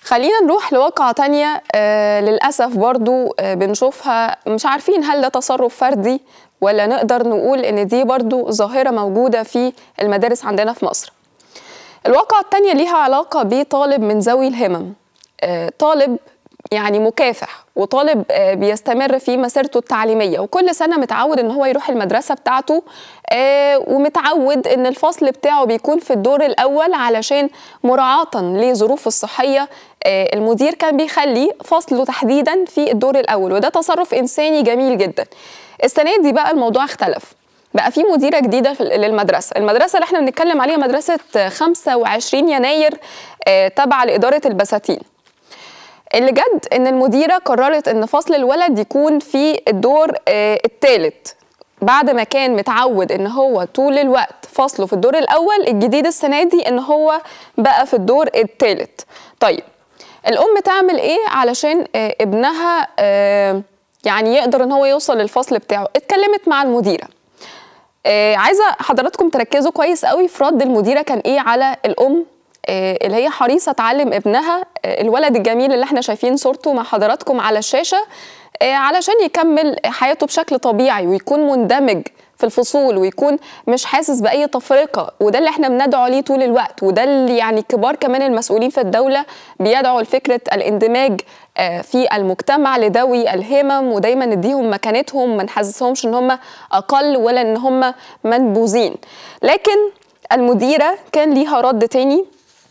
خلينا نروح لواقعة تانية آه للأسف برضو آه بنشوفها مش عارفين هل ده تصرف فردي ولا نقدر نقول إن دي برضو ظاهرة موجودة في المدارس عندنا في مصر الواقعة التانية ليها علاقة بطالب من ذوي الهمم آه طالب يعني مكافح وطالب آه، بيستمر في مسيرته التعليميه وكل سنه متعود ان هو يروح المدرسه بتاعته آه، ومتعود ان الفصل بتاعه بيكون في الدور الاول علشان مراعاه لظروفه الصحيه آه، المدير كان بيخلي فصله تحديدا في الدور الاول وده تصرف انساني جميل جدا السنه دي بقى الموضوع اختلف بقى في مديره جديده في للمدرسه المدرسه اللي احنا بنتكلم عليها مدرسه 25 يناير آه، تابعه لاداره البساتين اللي جد ان المديره قررت ان فصل الولد يكون في الدور آه الثالث بعد ما كان متعود ان هو طول الوقت فصله في الدور الاول الجديد السنه دي ان هو بقى في الدور الثالث طيب الام تعمل ايه علشان آه ابنها آه يعني يقدر ان هو يوصل للفصل بتاعه اتكلمت مع المديره آه عايزه حضراتكم تركزوا كويس قوي في رد المديره كان ايه على الام آه، اللي هي حريصه تعلم ابنها آه، الولد الجميل اللي احنا شايفين صورته مع حضراتكم على الشاشه آه، علشان يكمل حياته بشكل طبيعي ويكون مندمج في الفصول ويكون مش حاسس باي تفرقه وده اللي احنا بندعو ليه طول الوقت وده اللي يعني كبار كمان المسؤولين في الدوله بيدعوا لفكره الاندماج في المجتمع لذوي الهمم ودايما نديهم مكانتهم ما نحسسهمش ان هم اقل ولا ان هم منبوذين لكن المديره كان ليها رد تاني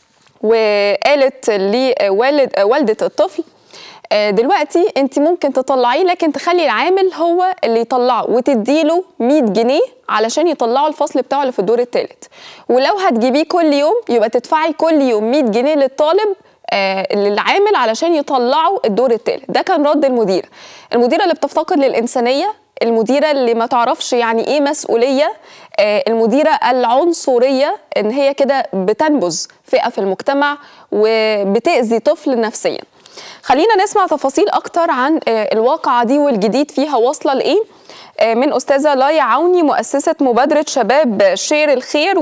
وقالت لوالد والده الطفل دلوقتي انت ممكن تطلعيه لكن تخلي العامل هو اللي يطلعه وتديله 100 جنيه علشان يطلعوا الفصل بتاعه اللي في الدور الثالث ولو هتجيبيه كل يوم يبقى تدفعي كل يوم 100 جنيه للطالب آه للعامل علشان يطلعوا الدور الثالث ده كان رد المديره المديره اللي بتفتقد للانسانيه المديره اللي ما تعرفش يعني ايه مسؤوليه آه المديره العنصريه ان هي كده بتنبذ فئه في المجتمع وبتاذي طفل نفسيا خلينا نسمع تفاصيل اكتر عن آه الواقعه دي والجديد فيها واصله لايه آه من استاذه لايا عوني مؤسسه مبادره شباب شير الخير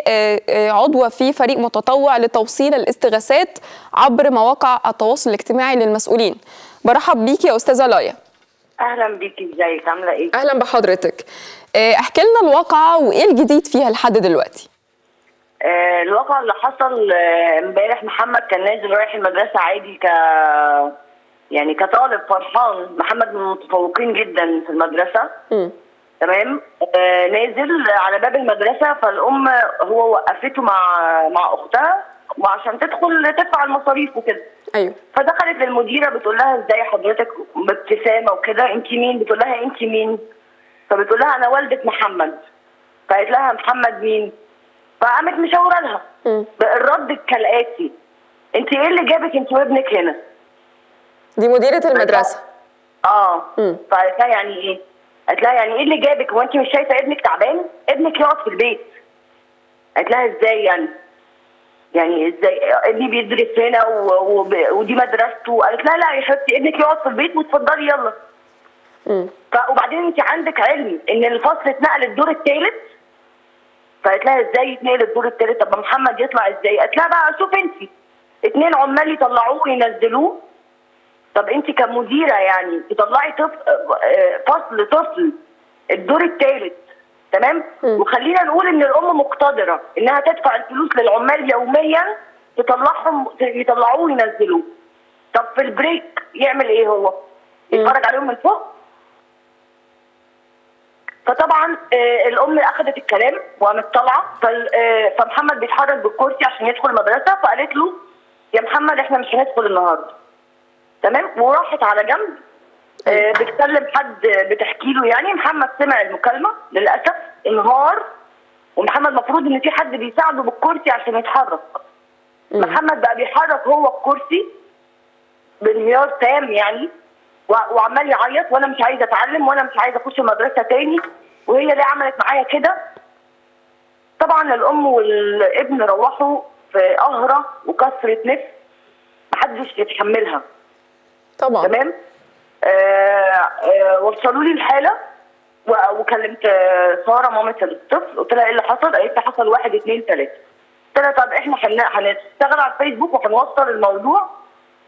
وعضوه في فريق متطوع لتوصيل الاستغاثات عبر مواقع التواصل الاجتماعي للمسؤولين برحب بيكي يا استاذه لايا اهلا بيكي ازيك عامله ايه اهلا بحضرتك احكي لنا الواقعه وايه الجديد فيها لحد دلوقتي آه الواقع اللي حصل امبارح محمد كان نازل رايح المدرسه عادي ك يعني كطالب فرحان محمد من المتفوقين جدا في المدرسه م. تمام آه نازل على باب المدرسه فالام هو وقفته مع مع اختها وعشان تدخل تدفع المصاريف وكده ايوه فدخلت للمديره بتقول لها ازاي حضرتك بابتسامه وكده انت مين بتقول لها انت مين فبتقول لها انا والده محمد فقالت لها محمد مين فقامت مشاوره لها م. الرد كالاتي انت ايه اللي جابك انت وابنك هنا دي مديره المدرسه اه م. فقالت لها يعني ايه قالت لها يعني ايه اللي جابك هو انت مش شايفه ابنك تعبان ابنك يقعد في البيت قالت لها ازاي يعني يعني ازاي ابني بيدرس هنا و... و... ودي مدرسته قالت لها لا يا حبيبتي ابنك يقعد في البيت وتفضلي يلا م. ف... وبعدين انت عندك علم ان الفصل اتنقل الدور الثالث فقالت لها ازاي يتنقل الدور الثالث طب ما محمد يطلع ازاي قالت لها بقى شوف انت اتنين عمال يطلعوه وينزلوه طب انت كمديره يعني تطلعي طفل فصل طفل الدور الثالث تمام م. وخلينا نقول ان الام مقتدره انها تدفع الفلوس للعمال يوميا تطلعهم يطلعوه وينزلوه طب في البريك يعمل ايه هو يتفرج عليهم من فوق فطبعا آه الام اخذت الكلام وقامت طالعه آه فمحمد بيتحرك بالكرسي عشان يدخل المدرسه فقالت له يا محمد احنا مش هندخل النهارده تمام وراحت على جنب آه بتكلم حد بتحكي له يعني محمد سمع المكالمه للاسف انهار ومحمد المفروض ان في حد بيساعده بالكرسي عشان يتحرك م. محمد بقى بيحرك هو الكرسي بانهيار تام يعني وعمال يعيط وانا مش عايزه اتعلم وانا مش عايزه اخش مدرسه تاني وهي ليه عملت معايا كده طبعا الام والابن روحوا في قهره وكسره نفس محدش يتحملها طبعا تمام آه آه وصلوا لي الحاله وكلمت ساره مامه الطفل قلت لها ايه اللي حصل؟ قالت لي حصل واحد اثنين ثلاثه. قلت لها طب احنا هنشتغل على الفيسبوك وهنوصل الموضوع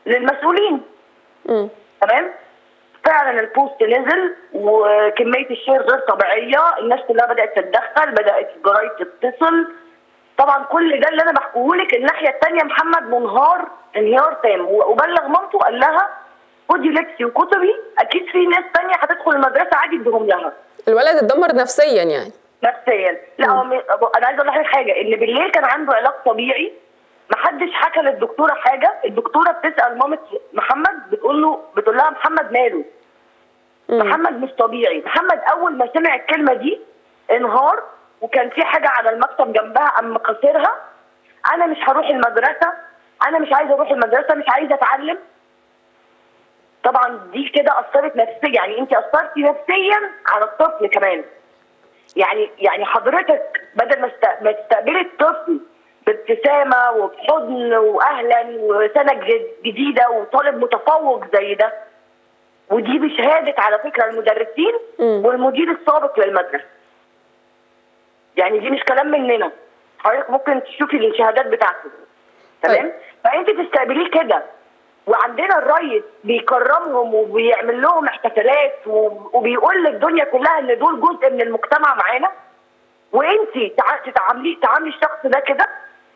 للمسؤولين مم. تمام فعلا البوست نزل وكميه الشير غير طبيعيه الناس كلها بدات تتدخل بدات الجرايد تتصل طبعا كل ده اللي انا بحكيه لك الناحيه الثانيه محمد منهار انهيار تام وبلغ مامته قال لها خدي لبسي وكتبي اكيد في ناس ثانيه هتدخل المدرسه عادي اديهم لها الولد اتدمر نفسيا يعني نفسيا لا هو م- انا عايزه اقول لحضرتك حاجه ان بالليل كان عنده علاج طبيعي محدش حكى للدكتوره حاجه الدكتوره بتسال مامه محمد بتقول له بتقول لها محمد ماله محمد مش طبيعي محمد اول ما سمع الكلمه دي انهار وكان في حاجه على المكتب جنبها قام كسرها انا مش هروح المدرسه انا مش عايزه اروح المدرسه مش عايزه اتعلم طبعا دي كده اثرت نفسيا يعني انت اثرتي نفسيا على الطفل كمان يعني يعني حضرتك بدل ما است- ما تستقبلي الطفل بابتسامه وبحضن واهلا وسنه جد- جديده وطالب متفوق زي ده ودي بشهاده على فكره المدرسين مم. والمدير السابق للمدرسه يعني دي مش كلام مننا حضرتك ممكن تشوفي الشهادات بتاعته تمام طيب. فانت تستقبليه كده وعندنا الريس بيكرمهم وبيعمل لهم احتفالات و- وبيقول للدنيا كلها ان دول جزء من المجتمع معانا وانت تع- تتعاملي تعاملي الشخص ده كده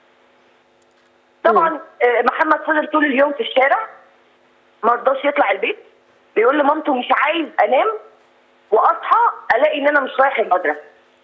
طبعا آه، محمد فضل طول اليوم في الشارع ما رضاش يطلع البيت بيقول لمامته مش عايز انام واصحى الاقي ان انا مش رايح المدرسه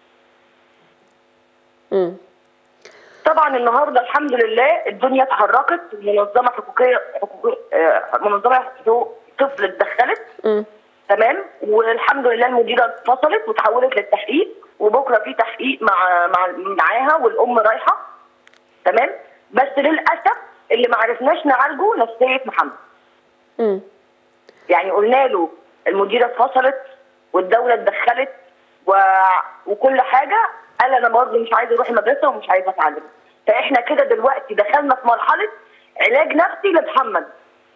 مم. طبعا النهارده الحمد لله الدنيا اتحركت منظمه حقوقيه حقوقية آه، منظمه حقوق طفل اتدخلت مم. تمام والحمد لله المديره اتفصلت وتحولت للتحقيق وبكره في تحقيق مع مع معاها والام رايحه تمام بس للاسف اللي ما عرفناش نعالجه نفسيه محمد مم. يعني قلنا له المديره اتفصلت والدوله اتدخلت و... وكل حاجه قال انا برضه مش عايز اروح المدرسه ومش عايز اتعلم فاحنا كده دلوقتي دخلنا في مرحله علاج نفسي لمحمد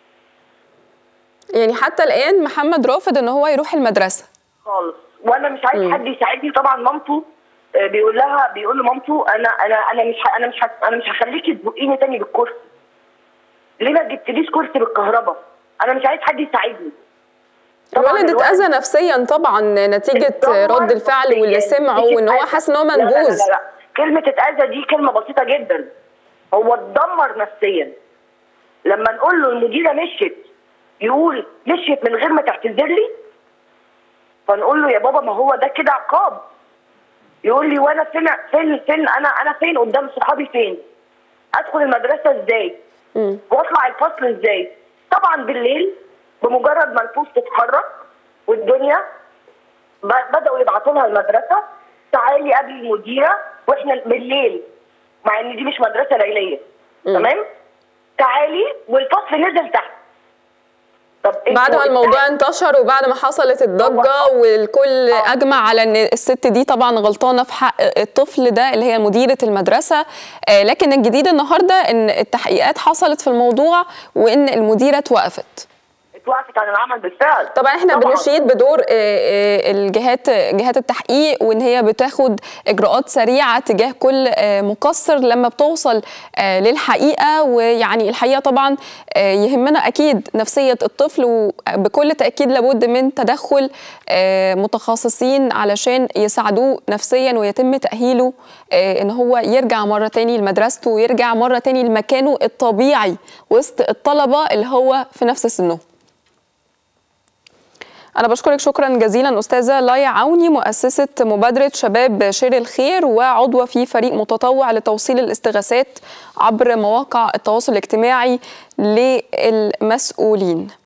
يعني حتى الان محمد رافض ان هو يروح المدرسه خالص وانا مش عايز مم. حد يساعدني طبعا مامته آه، بيقول لها بيقول لمامته انا انا انا مش ه- انا مش ه- انا مش هخليكي تزقيني تاني بالكرسي ليه ما جبتليش كرسي بالكهرباء انا مش عايز حد يساعدني طبعاً الولد الولد اتاذى نفسيا طبعا نتيجه اتدمر رد الفعل نفسياً. واللي سمعه مش وان هو اتأذى. حاسس ان هو لا لا لا منبوذ لا لا. كلمة اتأذى دي كلمة بسيطة جدا هو اتدمر نفسيا لما نقول له المديرة مشيت يقول مشيت من غير ما تعتذر لي فنقول له يا بابا ما هو ده كده عقاب يقول لي وانا فين فين فين انا انا فين قدام صحابي فين ادخل المدرسة ازاي مم. واطلع الفصل ازاي طبعا بالليل بمجرد ما البوست اتحرك والدنيا ب- بداوا يبعتوا لها المدرسه تعالي قبل المديره واحنا بالليل مع ان دي مش مدرسه ليليه تمام تعالي والفصل نزل تحت طب بعد انتوا ما الموضوع التحت- انتشر وبعد ما حصلت الضجة والكل آه. أجمع على أن الست دي طبعا غلطانة في حق الطفل ده اللي هي مديرة المدرسة آه، لكن الجديد النهاردة أن التحقيقات حصلت في الموضوع وأن المديرة اتوقفت اتوقفت عن العمل بالفعل طبعا احنا طبعاً. بنشيد بدور آه، آه، الجهات جهات التحقيق وان هي بتاخد اجراءات سريعه تجاه كل آه، مقصر لما بتوصل آه، للحقيقه ويعني الحقيقه طبعا آه، يهمنا اكيد نفسيه الطفل وبكل تاكيد لابد من تدخل آه، متخصصين علشان يساعدوه نفسيا ويتم تاهيله آه، ان هو يرجع مره تاني لمدرسته ويرجع مره تاني لمكانه الطبيعي وسط الطلبه اللي هو في نفس سنه أنا بشكرك شكرا جزيلا أستاذة لايا عوني مؤسسة مبادرة شباب شير الخير وعضوة في فريق متطوع لتوصيل الاستغاثات عبر مواقع التواصل الاجتماعي للمسؤولين